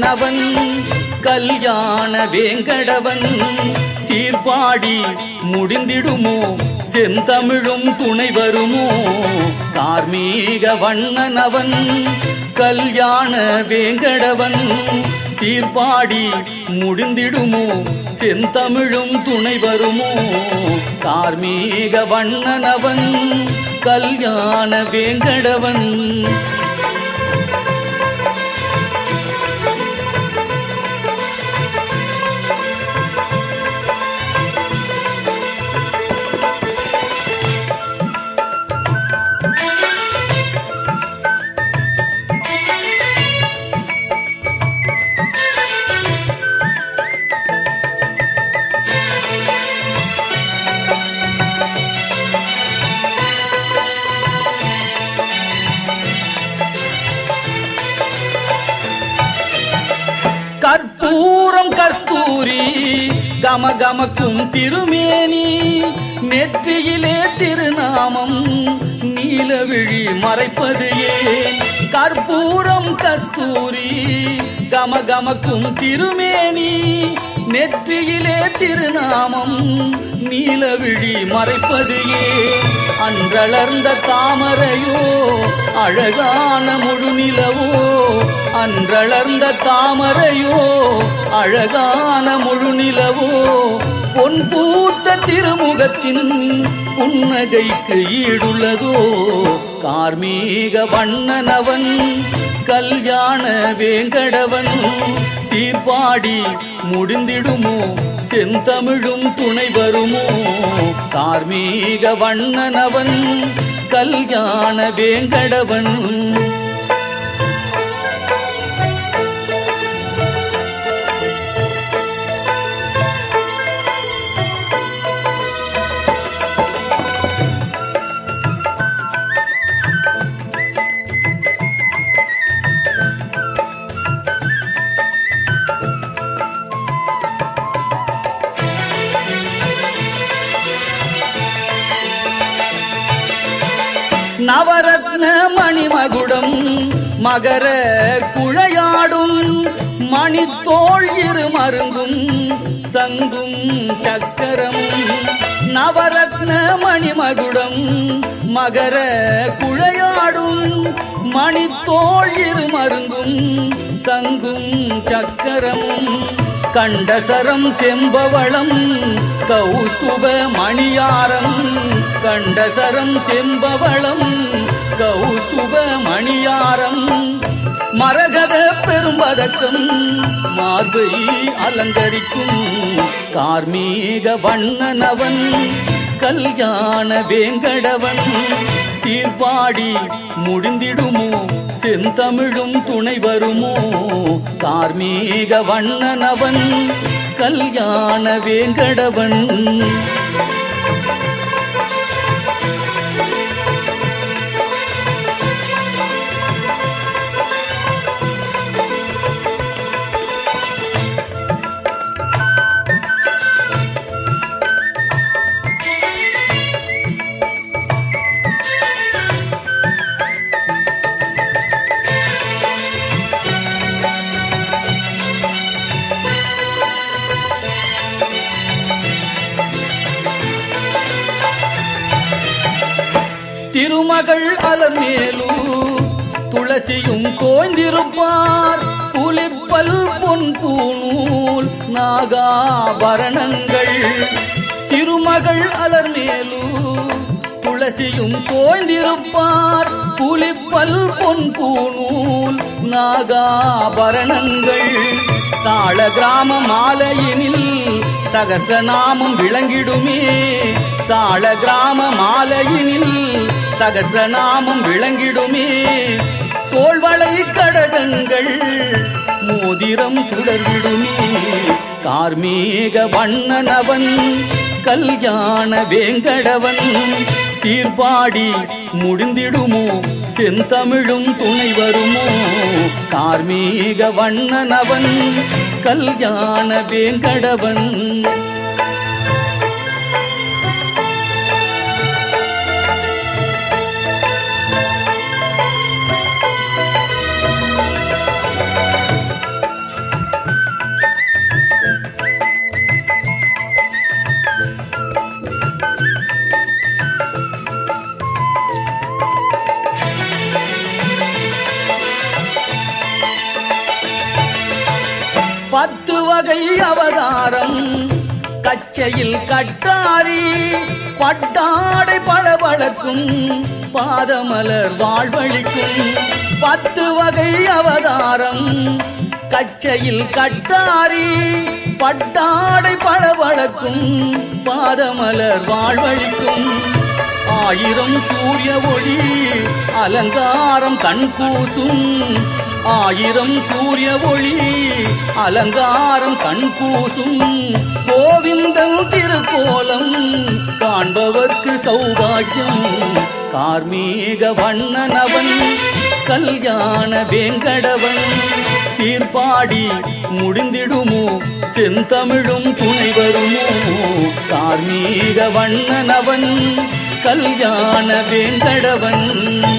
வண்ணனவன் கல்யாண வேங்கடவன் சீர்பாடி முடிந்திடுமோ செந்தமிழும் துணை வருமோ கார்மீக வண்ணனவன் கல்யாண வேங்கடவன் சீர்பாடி முடிந்திடுமோ செந்தமிழும் துணை வருமோ கார்மீக வண்ணனவன் கல்யாண வேங்கடவன் கற்பூரம் கஸ்தூரி கமகமக்கும் திருமேனி நெற்றியிலே திருநாமம் நீலவிழி மறைப்பது ஏன் கற்பூரம் கஸ்தூரி கமகமக்கும் திருமேனி நெற்றியிலே திருநாமம் நீலவிழி மறைப்பது ஏன் அன்றளர்ந்த தாமரையோ அழகான முழுநிலவோ அன்றளர்ந்த தாமரையோ அழகான முழுநிலவோ பொன் பூத்த திருமுகத்தின் புன்னகைக்கு ஈடுள்ளதோ கார்மீக வண்ணனவன் கல்யாண வேங்கடவன் சீர்பாடி முடிந்திடுமோ செந்தமிழும் துணை வருமோ கார்மீக வண்ணனவன் கல்யாண வேங்கடவன் நவரத்ன மணிமகுடம் மகர குழையாடும் மணித்தோள் இரு மருங்கும் சங்கும் சக்கரமும் நவரத்ன மணிமகுடம் மகர குழையாடும் மணித்தோள் இரு மருங்கும் சங்கும் சக்கரமும் கண்டசரம் செம்பவளம் கௌஸ்துப மணியாரம் கண்டசரம் செம்பவளம் கௌஸ்துப மணியாரம் மரகத பெரும்பதக்கம் மார்பை அலங்கரிக்கும் கார்மீக வண்ணனவன் கல்யாண வேங்கடவன் சீர்பாடி முடிந்திடுமோ செந்தமிழும் துணை வருமோ கார்மீக வண்ணனவன் கல்யாண வேங்கடவன் திருமகள் அலமேலு துளசியும் தோய்ந்திருப்பார் புலிப்பல் பொன் பூநூல் நாகாபரணங்கள் திருமகள் அலர்மேலு துளசியும் தோய்ந்திருப்பார் புலிப்பல் பொன் பூநூல் நாகாபரணங்கள் தாள கிராம மாலையினில் சகசநாமம் விளங்கிடுமே சாள கிராம மாலையினில் சகசநாமம் விளங்கிடுமே தோள்வளை கடகங்கள் மோதிரம் சுடர்விடுமே கார்மேக வண்ணனவன் கல்யாண வேங்கடவன் சீர்பாடி முடிந்திடுமோ செந்தமிழும் துணை வருமோ கார்மீக வண்ணனவன் கல்யாண வேங்கடவன் பத்து வகை அவதாரம் கச்சையில் கட்டாரி பட்டாடை பளபளக்கும் பாதமலர் வாழ்வழிக்கும் பத்து வகை அவதாரம் கச்சையில் கட்டாரி பட்டாடை பளபளக்கும் பாதமலர் வாழ்வழிக்கும் ஆயிரம் சூரிய ஒளி அலங்காரம் கண் கூசும் ஆயிரம் சூரிய ஒளி அலங்காரம் கண் கூசும் கோவிந்தன் திருக்கோலம் காண்பவர்க்கு சௌபாகியம் கார்மீக வண்ணனவன் கல்யாண வேங்கடவன் சீர்பாடி முடிந்திடுமோ செந்தமிழும் துணை வருமோ கார்மீக வண்ணனவன் கல்யாண வேங்கடவன்